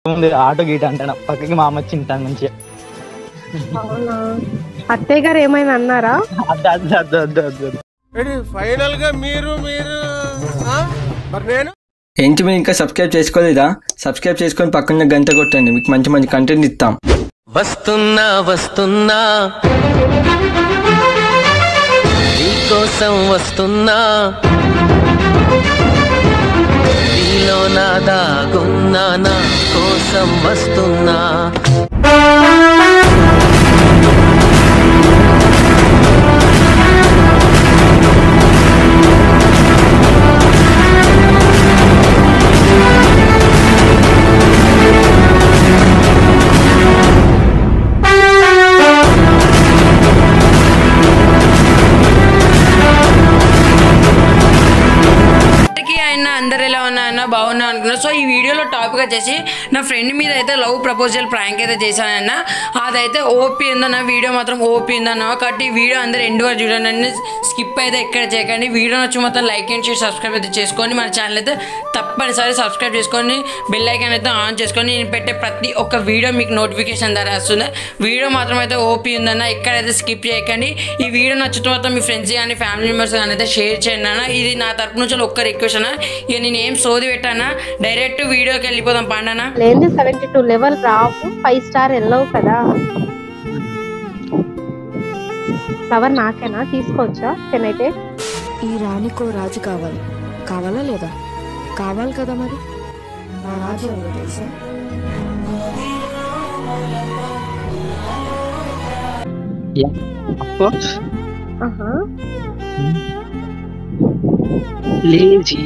ఉంది ఆటో గీట అంటాను పక్కకి మా అమ్మ చింటాను మంచిగా అవునా అత్తయ్య గారు ఏమైనా అన్నారా అద్దు అద్దు అద్దు అద్దు అద్దు ఫైనల్ గా మీరు మీరు ఆ? మరి నేను ఏంటి మీరు ఇంకా సబ్స్క్రైబ్ చేసుకోలేదా సబ్స్క్రైబ్ చేసుకొని పక్కన గంట కొట్టండి మీకు మంచి మంచి కంటెంట్ ఇస్తాం వస్తున్నా వస్తున్నా నీకోసం వస్తున్నా నీలో నా దాగున్నా నా కోసం వస్తున్నా అందరికీ ఆయన అందరు ఎలా ఉన్నా అన్న బాగున్నా అనుకున్నా సో ఈ వీడియోలో టాపిక్ వచ్చేసి నా ఫ్రెండ్ మీద అయితే లవ్ ప్రపోజల్ ప్రాంక్ అయితే చేశానన్న అదైతే ఓపీ ఉందన్న వీడియో మాత్రం ఓపీ ఉందన్న కాబట్టి ఈ వీడియో అందరు ఎండు వరకు చూడండి స్కిప్ అయితే ఎక్కడ చేయకండి వీడియో వచ్చి మొత్తం లైక్ అండ్ షేర్ సబ్స్క్రైబ్ అయితే చేసుకోండి మన ఛానల్ అయితే తప్పనిసరి సబ్స్క్రైబ్ చేసుకొని బెల్ ఐకాన్ అయితే ఆన్ చేసుకొని నేను పెట్టే ప్రతి ఒక్క వీడియో మీకు నోటిఫికేషన్ ద్వారా వస్తుంది వీడియో మాత్రం అయితే ఓపీ ఉందన్న ఎక్కడైతే స్కిప్ చేయకండి ఈ వీడియో నచ్చుతూ మొత్తం మీ ఫ్రెండ్స్ కానీ ఫ్యామిలీ మెంబర్స్ కానీ అయితే షేర్ చేయండి అన్న ఇది నా తరపు నుంచి ఒక్క రిక్వెస్ట్ అన్న ఇక నేను ఏం సోది పెట్టానా డైరెక్ట్ వీడియోకి వెళ్ళిపోదాం పండనా లేని సెవెంటీ టూ లెవెల్ రావు ఫైవ్ స్టార్ వెళ్ళవు కదా ఫ్లవర్ నాకేనా తీసుకోవచ్చా కెన్ అయితే ఈ రాణికో రాజు కావాలి కావాలా లేదా కావాలి కదా మరి నా రాజు ఎవరో తెలుసా కోర్స్ ఆహా లేజీ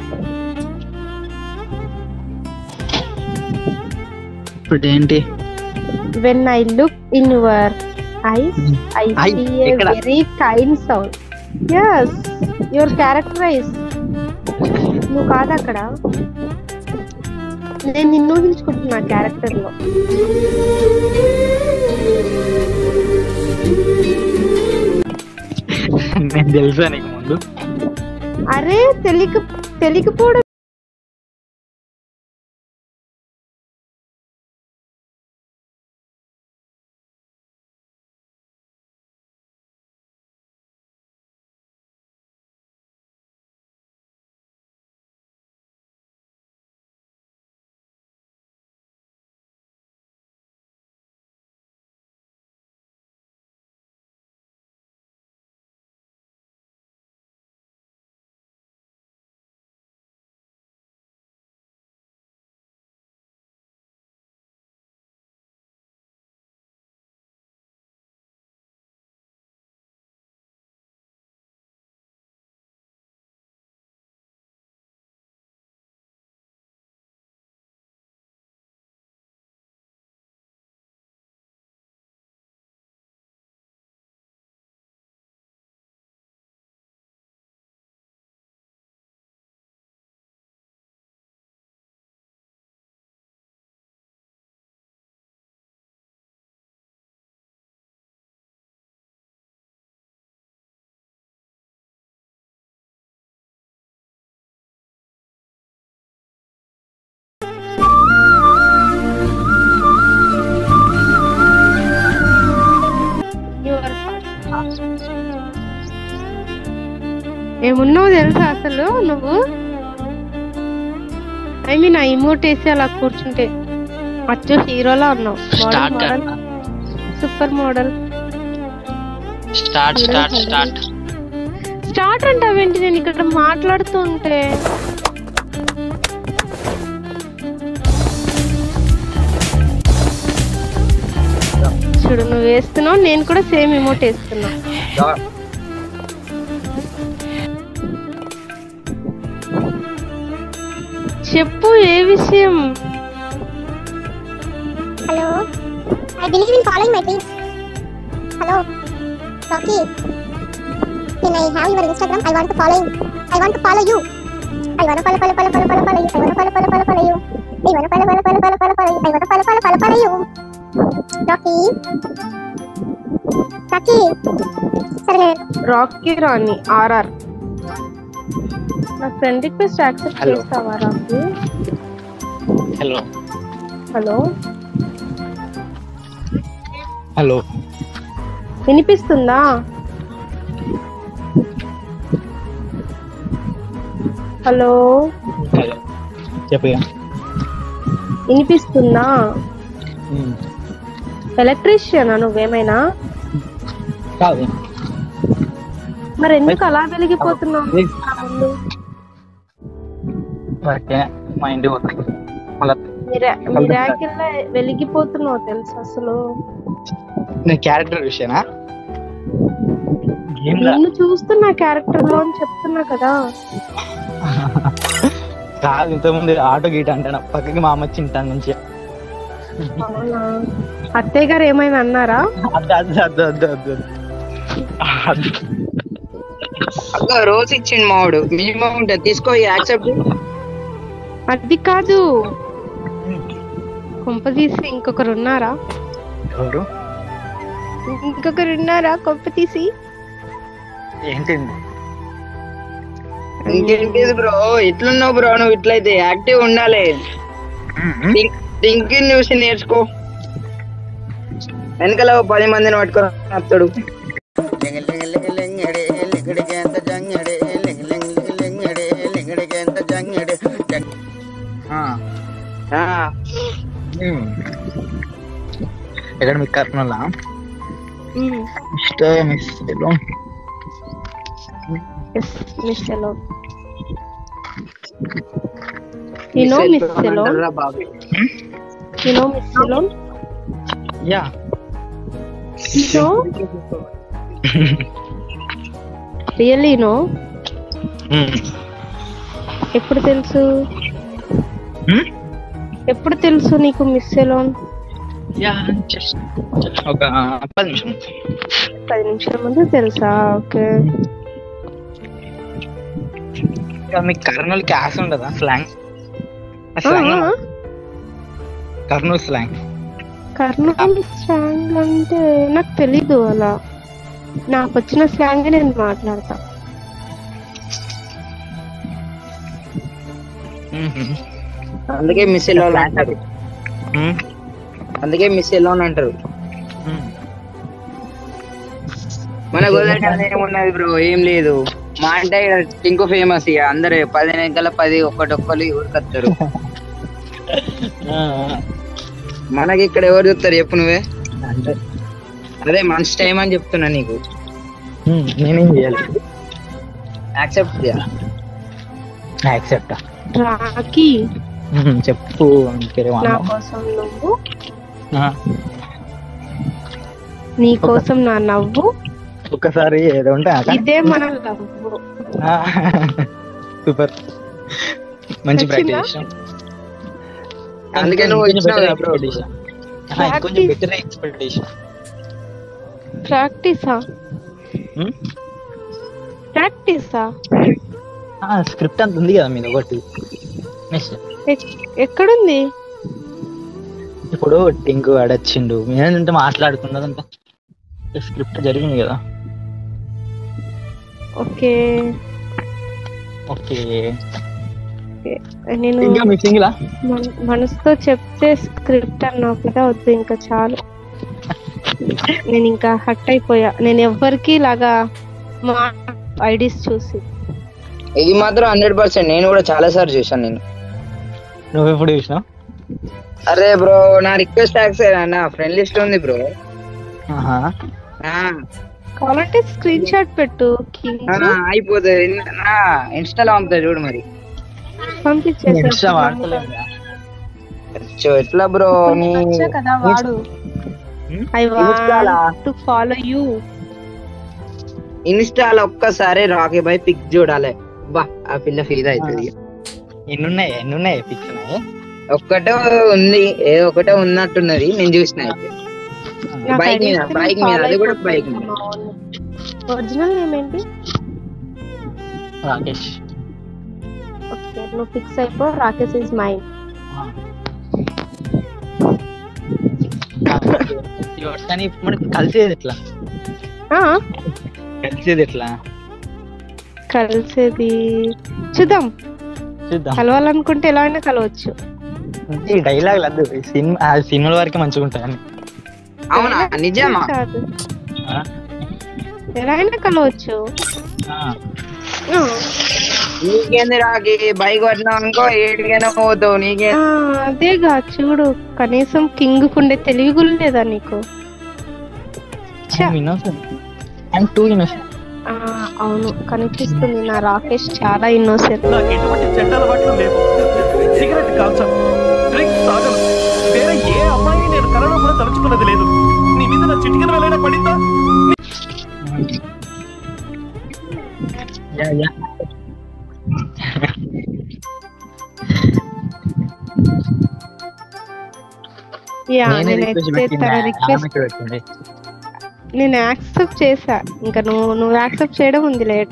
ఇప్పుడు ఏంటి when I look in your eyes I Eye? See ఏ ఎక్కడ? Very kind sound is your characterise నువ్వు కాదు అక్కడ నేను నిన్ను ఊహించుకుంటున్నా క్యారెక్టర్ లో నేను తెలుసా నీకు ముందు అరే తెలియక తెలియకపోవడం యువర్ ఏమున్నావు తెలుసా అసలు నువ్వు ఐ మీన్ ఆ ఇమోట్ వేసి అలా కూర్చుంటే అచ్చు హీరోలా ఉన్నావు start model super model start start start start అంటావేంటి నేను ఇక్కడ మాట్లాడుతూ ఉంటే చూడు నువ్వు వేస్తున్నావు నేను కూడా సేమ్ ఇమోట్ వేస్తున్నా చెప్పు ఏ విషయం Hello. I believe in following my dreams. Hello. Rocky. Can I have your Instagram? I want to follow you. I want to follow you. I want to follow, follow, follow, follow, follow, follow you. I want to follow, follow, follow, follow you. I want to follow, follow, follow, follow, follow, follow you. I want to follow, follow, follow, follow you. Rocky. Rocky. సరే Rocky Rani RR నా friend request accept Hello. చేస్తావా Rocky hello hello hello వినిపిస్తుందా hello hello చెప్పు వినిపిస్తుందా ఎలక్ట్రీషియనా నువ్వేమైనా కాదు మరి ఎందుకు అలా వెలిగిపోతున్నావు నా ముందు ఓకే మా ఇంటికి పోతాను మళ్ళీ మిరాకిల్ వెలిగిపోతున్నావు తెలుసు అసలు నేను క్యారెక్టర్ విషయనా ఏం రా నిన్ను చూస్తున్నా క్యారెక్టర్ లో అని చెప్తున్నా కదా కాదు ఇంతకుముందు ఆటో గీట అంటే పక్కకి మా అమ్మ వచ్చి ఇంటాను నుంచి అవునా అత్తయ్య గారు ఏమైనా అన్నారా అద్దు అద్దు అద్దు అద్దు అద్దు అద్దు అక్క రోజు ఇచ్చిండు మావాడు మినిమం ఉంటుంది తీసుకో యాక్సెప్ట్ అది కాదు కొంప తీసి ఇంకొకరు ఉన్నారా ఎవరు ఇంకొకరు ఉన్నారా కొంప తీసి ఏంటింది ఇంకేంటి బ్రో ఇట్లున్నావు బ్రో నువ్వు ఇట్లయితే యాక్టివ్ ఉండాలి థింకింగ్ చూసి నేర్చుకో వెనకాల ఓ పది మందిని పట్టుకొని వస్తాడు ఆ, ఎక్కడ మీకు కర్నూలా మ్మ్. ఇష్టం miss Yes, Miss Salon. You know Miss Salon? అంటారురా బాబు You know Miss Salon? Yeah You know? Really know? ఎప్పుడు తెలుసు ఎప్పుడు తెలుసు నీకు మిస్ సెలోన్ యా జస్ట్ ఒక పది నిమిషం పది నిమిషాల ముందు తెలుసా ఓకే ఇంకా మీకు కర్నూలు క్యాస్ ఉండదా slang slang Kurnool slang Kurnool slang అంటే నాకు తెలీదు అలా నాకు వచ్చిన స్లాంగ్ నేను మాట్లాడతా అందుకే మిస్ ఎలోన్ అంటారు అందుకే మిస్ ఎలోన్ అంటారు మన గోదావరి ఏమున్నది బ్రో ఏం లేదు మా అంటే టింకు ఫేమస్ ఇక అందరు పది వెనకాల పది ఒక్కటి ఒక్కరు ఊరికొస్తారు మనకి ఇక్కడ ఎవరు చూస్తారు చెప్పు నువ్వే అంటే అదే మంచి టైం అని చెప్తున్నా నీకు నేనేం చేయాలి యాక్సెప్ట్ చేయాలి యాక్సెప్ట్ రాకి చెప్పు ఇంకేరే నా కోసం నువ్వు నీ కోసం నా నవ్వు ఒక్కసారి ఏదో ఉంటే ఇదే మన లవ్వు సూపర్ మంచి నచ్చిందా? ప్రాక్టీస్ అందుకే నువ్వు ఇచ్చినావు కదా bro. కొంచెం బెటర్ ఎక్స్పెక్టేషన్ ప్రాక్టీసా ప్రాక్టీసా స్క్రిప్ట్ అంత ఉంది కదా మీద ఒకటి నెక్స్ట్ ఎక్- ఎక్కడుంది ఇప్పుడు టింకు అడొచ్చిండు మేమంటే మాట్లాడుకున్నదంట స్క్రిప్ట్ జరిగింది కదా ఓకే ఓకే ఓకే. నేను ఇంకా మీ సింగిలా మన- మనసుతో చెప్తే స్క్రిప్ట్ అన్నావు కదా వద్దు ఇంకా చాలు నేను ఇంకా హట్ అయిపోయా నేను ఎవ్వరికి ఇలాగా మా ఐడీస్ చూసి ఇది మాత్రం హండ్రెడ్ పర్సెంట్ నేను కూడా చాలా సార్లు చూసాను నేను నువ్వు ఎప్పుడు చూసినావు అరే బ్రో నా రిక్వెస్ట్ యాక్సెప్ట్ నా ఫ్రెండ్ లిస్ట్ ఉంది బ్రో కావాలంటే స్క్రీన్ షాట్ పెట్టు కింగ్ అయిపోతుంది నా ఇన్స్టాలో పంపుతా చూడు మరి ఇన్స్టా వాడతలేదు అచ్చో, ఎట్లా బ్రో నీ కదా వాడు ఐ ఇన్స్టాలా? వాంట్ టు ఫాలో యూ ఇన్స్టాలో ఒక్కసారి రాకీ బాయ్ పిక్ చూడాలి బా ఆ పిల్ల ఫీల్ అవుతుంది ఎన్ని ఉన్నాయి ఎన్ని ఉన్నాయి పిక్స్ ఉన్నాయి ఒక్కటే ఉంది ఏదో ఒకటే ఉన్నట్టున్నది నేను చూసిన అయితే బైక్ మీద బైక్ మీద అది కూడా బైక్ మీద ఒరిజినల్ నేమ్ ఏంటి రాకేష్ ఓకే నువ్వు ఫిక్స్ అయిపో రాకేష్ ఇస్ మైన్ కానీ మనకి కలిసేది ఎట్లా కలిసేది ఎట్లా కలిసేది చూద్దాం చూద్దాం కలవాలనుకుంటే ఎలా అయినా కలవచ్చు ఈ డైలాగ్ లద్దు ఈ సినిమా ఆ సినిమాల వరకే మంచిగా ఉంటాయని అవునా నిజమా కాదు ఆ? ఎలా అయినా కలవచ్చు ఆ. ఆ, నీకేంది రాకి బైక్ పట్టినావు అనుకో ఏడికైనా పోతావు నీకే ఆ, అదేగా చూడు కనీసం కింగ్ కుండే తెలివి కూడా లేదా నీకు ఛ, I'm innocent. I'm too innocent. ఆ, అవును కనిపిస్తుంది నా రాకేష్ చాలా ఇన్నోసెంట్ నాకు ఎటువంటి చెడ్డ అలవాట్లు లేవు సిగరెట్ కాల్చను డ్రింక్ తాగను వేరే ఏ అమ్మాయిని నేను కలలో కూడా తలుచుకున్నది లేదు నీ మీద నా చిటికెన వెళ్ళైనా పడిందా Yeah, yeah. యా నేనే request నేనైతే పెట్టిందా? తన రిక్వెస్ట్ ఆమెకే పెట్టింది. నేను యాక్సెప్ట్ చేశా ఇంకా నువ్వు నువ్వు యాక్సెప్ట్ చేయడం ఉంది లేట్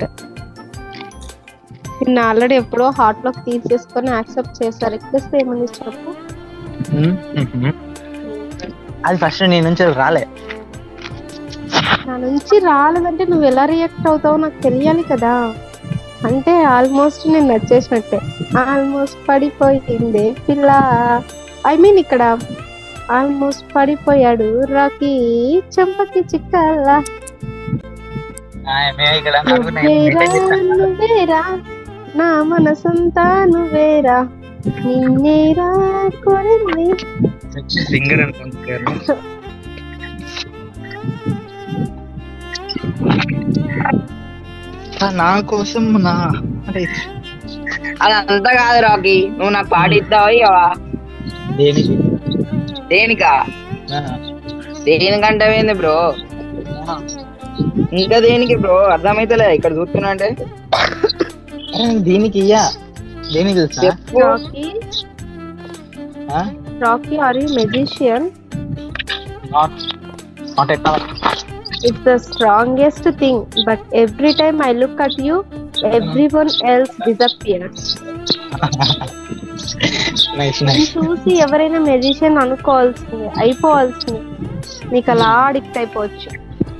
నిన్న ఆల్రెడీ ఎప్పుడో హార్ట్ లోకి తీసేసుకొని యాక్సెప్ట్ చేశా రిక్వెస్ట్ ఏమని చెప్పు Hmm? Mhm. అది ఫస్ట్ నీ నుంచి రాలే నా నుంచి రాలేదంటే నువ్వు ఎలా రియాక్ట్ అవుతావో నాకు తెలియాలి కదా అంటే ఆల్మోస్ట్ నేను నచ్చేసినట్టే ఆల్మోస్ట్ పడిపోయింది పిల్ల ఐ మీన్ ఇక్కడ ఆల్మోస్ట్ పడిపోయాడు రాకి చెంపకి చిక్కల్లా ఆమె ఇక్కడ నాకు నేను నువ్వేరా maintain చేస్తాను. నువ్వేరా నా మనసంతా నువ్వేరా నిన్నేరా కోరింది మంచి సింగర్ అనుకుంటారు నా కోసం నా అరే అదంతా కాదు రాకి నువ్వు నాకు పాట ఇస్తావా ఇవ్వవా దేనికి దేనికా ఆ, దేనికంటే ఏంది బ్రో ఆ. ఇంకా దేనికి బ్రో అర్థమైతలే ఇక్కడ చూస్తున్నా అంటే అరే నేను దీనికి ఇయ్యా దేనికి తెలుసా చెప్పు రాకీ ఆ? Rocky are you magician Not- not at all. It's the strongest thing, but every time I look at you, everyone else disappears. Nice, ఇది nice. చూసి ఎవరైనా మెజిషియన్ అనుకోవాల్సింది అయిపోవాల్సింది నీకు అలా అడిక్ట్ అయిపోవచ్చు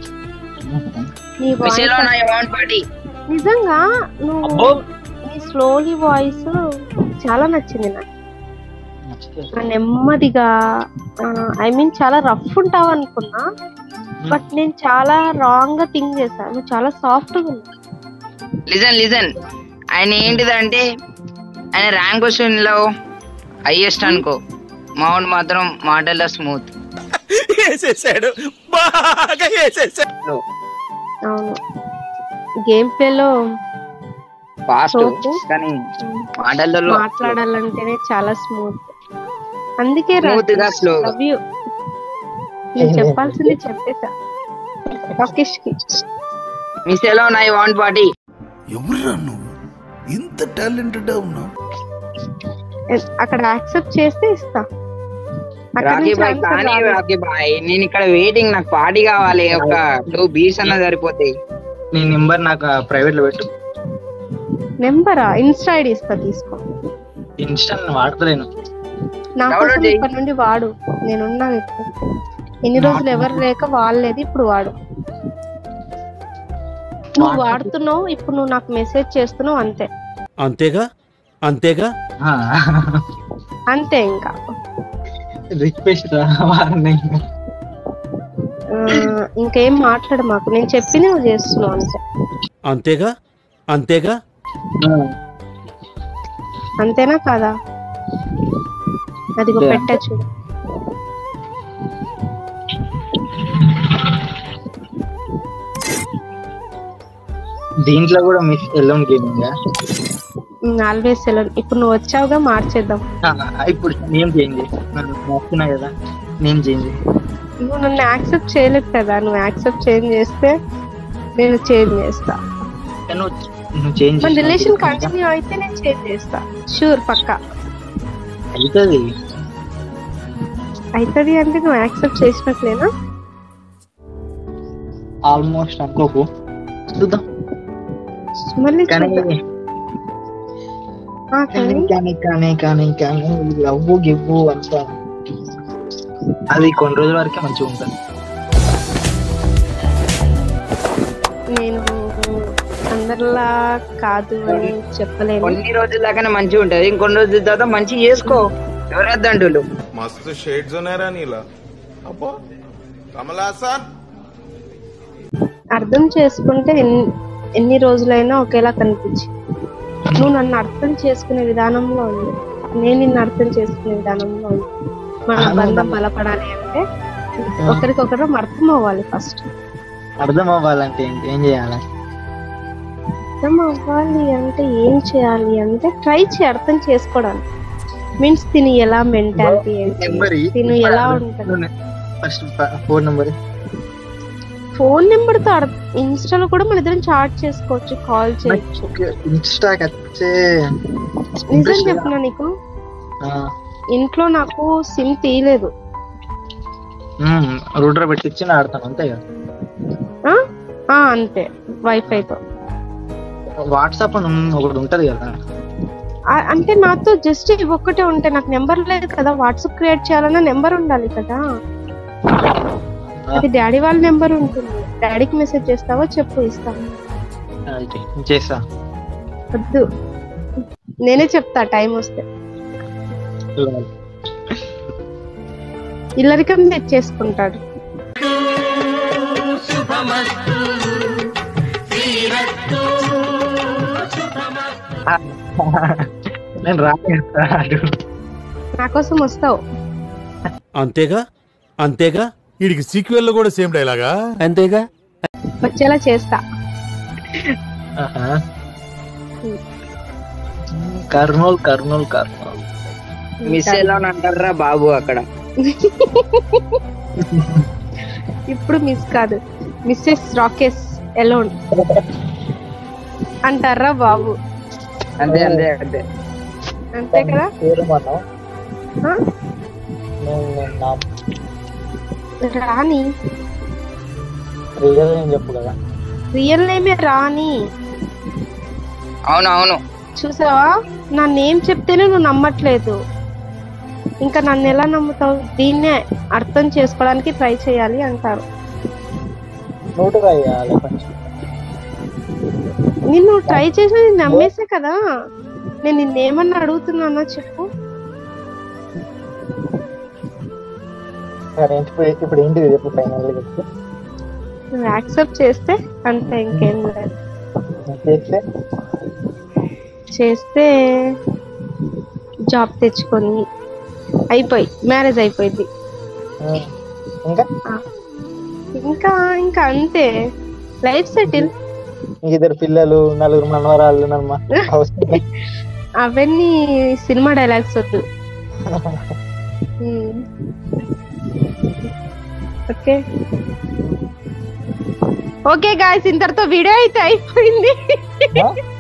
నీ voice విషయంలో నా అమౌంట్ పార్టీ నిజంగా నువ్వు అబ్బో. నీ స్లోలీ వాయిస్ చాలా నచ్చింది నాకు ఆ నెమ్మదిగా ఐ మీన్ చాలా రఫ్ ఉంటావు అనుకున్నా బట్ నేను చాలా రాంగ్ గా థింక్ చేశాను నువ్వు చాలా సాఫ్ట్ గా ఉన్నావు లిజన్ లిజన్ ఆయన ఏంటిదంటే ఆయన ర్యాంక్ క్వశ్చన్ లో హైయెస్ట్ అనుకో మౌంట్ మాత్రం మాటల్లో స్మూత్ వేసేసాడు బాగా వేసేసాడు అవును గేమ్ ప్లేలో ఫాస్ట్ Soap. కానీ మాటల్లో మాట్లాడాలంటేనే చాలా స్మూత్ అందుకే Smooth గా, slow గా. లవ్ యూ నేను చెప్పాల్సింది చెప్పేసా రాకేష్ కి మిసేలో నా వాంట్ పార్టీ ఎవరురా నువ్వు ఇంత టాలెంటెడ్ ఉన్నావు అక్కడ యాక్సెప్ట్ చేస్తే ఇస్తా అక్కడ రాకీ నుంచి బాయ్ answer కానీ రాదు. రాకీ బాయ్ నేను ఇక్కడ వెయిటింగ్ నాకు పార్టీ కావాలి ఒక టూ బీస్ అన్న సరిపోతాయి నీ నెంబర్ నాకు ప్రైవేట్ లో పెట్టు నెంబరా ఇన్స్టా ఐడి ఇస్తా తీసుకో ఇన్స్టా వాడతలేను నా Download కోసం చేయి. ఇప్పటి నుండి వాడు నేను ఉన్నాను ఇప్పుడు ఎన్ని రోజులు ఎవరు లేక వాళ్ళేది ఇప్పుడు వాడు నువ్వు వాడుతున్నావు ఇప్పుడు నువ్వు నాకు మెసేజ్ చేస్తున్నావు అంతే అంతేగా అంతేగా అంతే ఇంకా రిక్వెస్ట్ రా వారిని ఆ, ఇంకేం మాట్లాడు మాకు నేను చెప్పింది నువ్వు చేస్తున్నావు అంతే అంతేగా అంతేగా అంతేనా కాదా అదిగో Yeah. పెట్టా చూడు దీంట్లో కూడా మిస్ ఎల్లం గేమింగ్ ఆల్వేస్ సెలవు ఇప్పుడు నువ్వు వచ్చావుగా మార్చేద్దాం ఇప్పుడు నేను చేంజ్ వస్తున్నా కదా నేను చేంజ్ నువ్వు నన్ను యాక్సెప్ట్ చేయలేదు కదా నువ్వు యాక్సెప్ట్ చేంజ్ చేస్తే నేను చేంజ్ చేస్తా నువ్వు నువ్వు చేంజ్ మన రిలేషన్ కంటిన్యూ అయితే నేను చేంజ్ చేస్తా షూర్ పక్కా అవుతుంది అవుతుంది అంటే నువ్వు యాక్సెప్ట్ చేసినట్లేనా ఆల్మోస్ట్ అనుకోకు చూద్దాం మళ్ళీ కానీ చూద్దాం. ఆ, కానీ కానీ కానీ కానీ కానీ కానీ లవ్ గివ్వు అంతా అది కొన్ని రోజుల వరకే మంచిగా ఉంటుంది నేను అందరిలా కాదు అని చెప్పలేను కొన్ని రోజుల దాకానే మంచిగా ఉంటది ఇంకొన్ని రోజుల తర్వాత మంచిగా చేసుకో ఎవరు వద్దంటులు मस्त शेड्स ఉన్నాయరా నీలా అబ్బో కమలాసన్ అర్థం చేసుకుంటే ఎన్ని ఎన్ని రోజులైనా ఒకేలా కనిపించి నువ్వు నన్ను అర్థం చేసుకునే విధానంలో ఉంది నేను నిన్ను అర్థం చేసుకునే విధానంలో ఉంది మన బంధం బలపడాలి అంటే ఒకరికొకరు అర్థం అవ్వాలి ఫస్ట్ అర్థం అవ్వాలంటే ఏంటి ఏం చేయాలి అర్థం అవ్వాలి అంటే ఏం చేయాలి అంటే ట్రై చేయి అర్థం చేసుకోవడానికి మీన్స్ తిని ఎలా మెంటాలిటీ నెంబర్ ఏంటి తిను ఎలా ఉంటుంది first phone number phone number తో ఇన్స్టాలో కూడా మన ఇద్దరం చాట్ చేసుకోవచ్చు కాల్ చేయొచ్చు ఇన్స్టాకి వచ్చే నిజం చెప్తున్నా నీకు ఇంట్లో నాకు సిమ్ తీయలేదు రూటర్ పెట్టించి నేను ఆడతాను అంతే కదా ఆ? ఆ, అంతే వైఫైతో వాట్సాప్ అని ఒకటి ఉంటది కదా ఆ- అంటే నాతో జస్ట్ ఇవి ఒక్కటే ఉంటాయి నాకు నెంబర్ లేదు కదా వాట్సాప్ క్రియేట్ చేయాలన్నా నెంబర్ ఉండాలి కదా అది డాడీ వాళ్ళ నెంబర్ ఉంటుంది డాడీకి మెసేజ్ చేస్తావా చెప్పు ఇస్తాను అయితే చేస్తా వద్దు నేనే చెప్తా టైం వస్తే ఇల్లరికం తెచ్చేసుకుంటాడు నేను రాదు నా కోసం వస్తావు అంతేగా అంతేగా వీడికి సీక్వెల్ లో కూడా సేమ్ డైలాగా అంతేగా వచ్చేలా చేస్తా కర్నూల్ కర్నూల్ కర్నూల్ మిస్ ఎలా అంటారా బాబు అక్కడ ఇప్పుడు మిస్ కాదు మిస్సెస్ రాకేష్ ఎలోన్ అంటారా బాబు అంతే అంతే అంతే అంతే కదా పేరు మనం ఆ? నేను నేను నా రాణి రియల్ నేను చెప్పు కదా రియల్ నేమే రాణి అవును అవును చూసావా నా నేమ్ చెప్తేనే నువ్వు నమ్మట్లేదు ఇంకా నన్ను ఎలా నమ్ముతావు దీన్నే అర్థం చేసుకోవడానికి ట్రై చేయాలి అంటారు నోటు రాయాలి కొంచెం నిన్ను ట్రై చేసి నేను నమ్మేసే కదా నేను నిన్నేమన్నా అడుగుతున్నానా చెప్పు సరే ఇప్పుడు ఇప్పుడు ఏంటిది చెప్పు ఫైనల్ చెప్పు నువ్వు యాక్సెప్ట్ చేస్తే అంతే ఇంకేం లేదు చేస్తే చేస్తే జాబ్ తెచ్చుకొని అయిపోయి మ్యారేజ్ అయిపోయింది ఇంకా ఇంకా ఇంకా అంతే లైఫ్ సెటిల్ ఇంక ఇద్దరు పిల్లలు నలుగురు మనవరాళ్ళు నమ్మ అవసరం అవన్నీ సినిమా డైలాగ్స్ వద్దు ఓకే ఓకే గాయస్ ఇంతటితో వీడియో అయితే అయిపోయింది